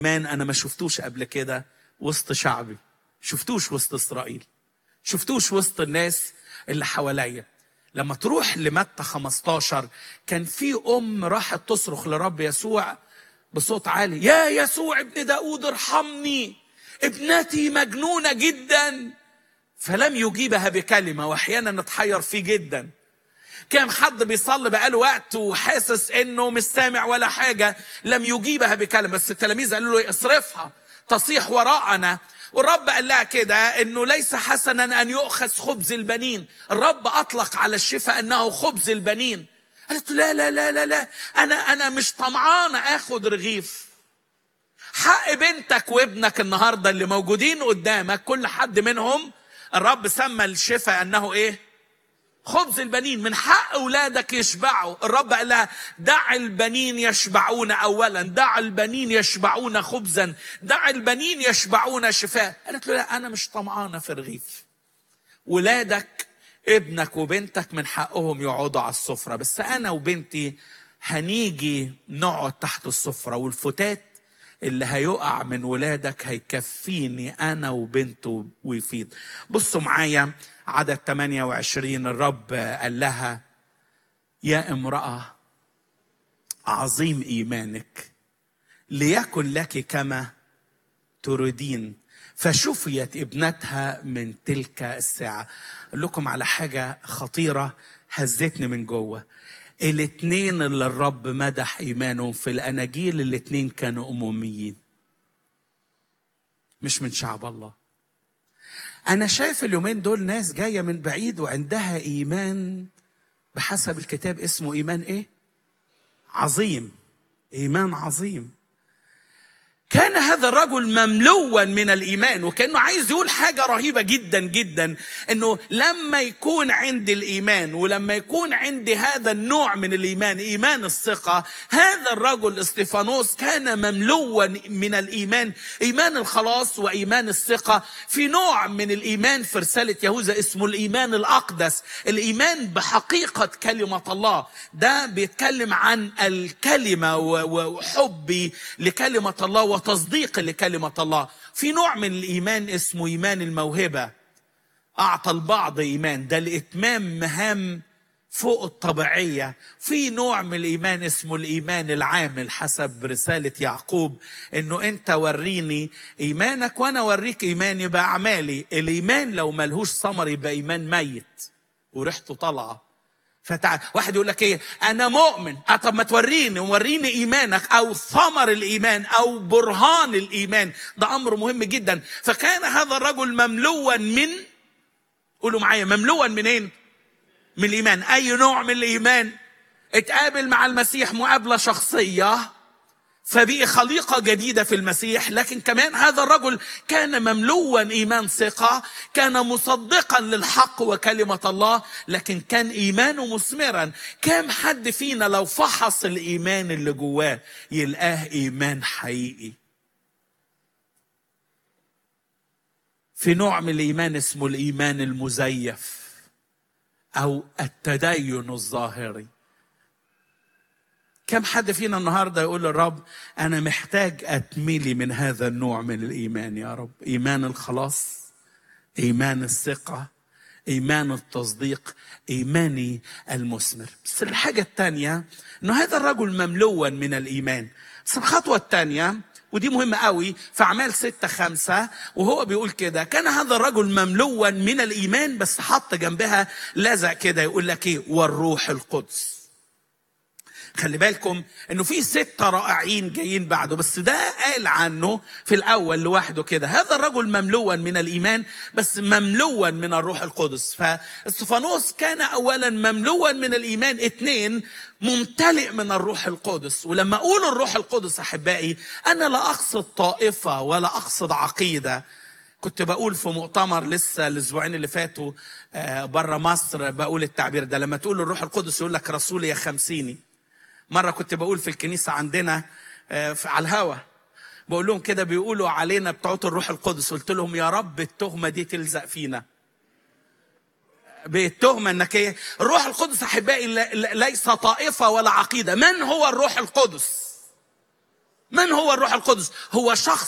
مان انا ما شفتوش قبل كده وسط شعبي شفتوش وسط اسرائيل شفتوش وسط الناس اللي حواليا لما تروح لمتى 15 كان في ام راحت تصرخ لرب يسوع بصوت عالي يا يسوع ابن داود ارحمني ابنتي مجنونة جدا فلم يجيبها بكلمة واحيانا نتحير فيه جدا كم حد بيصلي بقاله وقت وحاسس انه مش سامع ولا حاجه لم يجيبها بكلمه بس التلاميذ قالوا له اصرفها تصيح وراءنا والرب قال لها كده انه ليس حسنا ان يؤخذ خبز البنين الرب اطلق على الشفاء انه خبز البنين قالت له لا لا لا لا لا انا انا مش طمعانه اخد رغيف حق بنتك وابنك النهارده اللي موجودين قدامك كل حد منهم الرب سمى الشفاء انه ايه خبز البنين من حق اولادك يشبعوا الرب قال لها دع البنين يشبعون اولا دع البنين يشبعون خبزا دع البنين يشبعون شفاء قالت له لا انا مش طمعانه في رغيف ولادك ابنك وبنتك من حقهم يقعدوا على السفره بس انا وبنتي هنيجي نقعد تحت السفره والفتات اللي هيقع من ولادك هيكفيني انا وبنته ويفيد بصوا معايا عدد 28 الرب قال لها يا امرأة عظيم إيمانك ليكن لك كما تريدين فشفيت ابنتها من تلك الساعة أقول لكم على حاجة خطيرة هزتني من جوه الاتنين اللي الرب مدح إيمانهم في الأناجيل الاتنين كانوا أموميين مش من شعب الله أنا شايف اليومين دول ناس جاية من بعيد وعندها إيمان بحسب الكتاب اسمه إيمان إيه؟ عظيم إيمان عظيم كان هذا الرجل مملوا من الايمان وكانه عايز يقول حاجه رهيبه جدا جدا انه لما يكون عندي الايمان ولما يكون عندي هذا النوع من الايمان ايمان الثقه هذا الرجل استيفانوس كان مملوا من الايمان ايمان الخلاص وايمان الثقه في نوع من الايمان في رساله يهوذا اسمه الايمان الاقدس الايمان بحقيقه كلمه الله ده بيتكلم عن الكلمه وحبي لكلمه الله وتصديق لكلمة الله في نوع من الإيمان اسمه إيمان الموهبة أعطى البعض إيمان ده لإتمام مهام فوق الطبيعية في نوع من الإيمان اسمه الإيمان العامل حسب رسالة يعقوب إنه أنت وريني إيمانك وأنا أوريك إيماني بأعمالي الإيمان لو ملهوش ثمر يبقى إيمان ميت وريحته طالعة فتع... واحد يقول لك ايه انا مؤمن أه طب ما توريني وريني ايمانك او ثمر الايمان او برهان الايمان ده امر مهم جدا فكان هذا الرجل مملوا من قولوا معايا مملوا منين من الايمان اي نوع من الايمان اتقابل مع المسيح مقابله شخصيه فبقي خليقة جديدة في المسيح لكن كمان هذا الرجل كان مملوا إيمان ثقة كان مصدقا للحق وكلمة الله لكن كان إيمانه مثمرا كم حد فينا لو فحص الإيمان اللي جواه يلقاه إيمان حقيقي في نوع من الإيمان اسمه الإيمان المزيف أو التدين الظاهري كم حد فينا النهارده يقول للرب انا محتاج اتملي من هذا النوع من الايمان يا رب ايمان الخلاص ايمان الثقه ايمان التصديق ايماني المثمر بس الحاجه الثانيه انه هذا الرجل مملوا من الايمان بس الخطوه الثانيه ودي مهمة قوي في أعمال ستة خمسة وهو بيقول كده كان هذا الرجل مملوا من الإيمان بس حط جنبها لزق كده يقول لك إيه والروح القدس خلي بالكم انه في ستة رائعين جايين بعده بس ده قال عنه في الاول لوحده كده هذا الرجل مملوا من الايمان بس مملوا من الروح القدس فاستفانوس كان اولا مملوا من الايمان اثنين ممتلئ من الروح القدس ولما اقول الروح القدس احبائي انا لا اقصد طائفة ولا اقصد عقيدة كنت بقول في مؤتمر لسه الاسبوعين اللي فاتوا بره مصر بقول التعبير ده لما تقول الروح القدس يقول لك رسولي يا خمسيني مرة كنت بقول في الكنيسة عندنا على الهوا بقول لهم كده بيقولوا علينا بتوع الروح القدس قلت لهم يا رب التهمة دي تلزق فينا بالتهمة انك ايه الروح القدس احبائي ليس طائفة ولا عقيدة من هو الروح القدس من هو الروح القدس هو شخص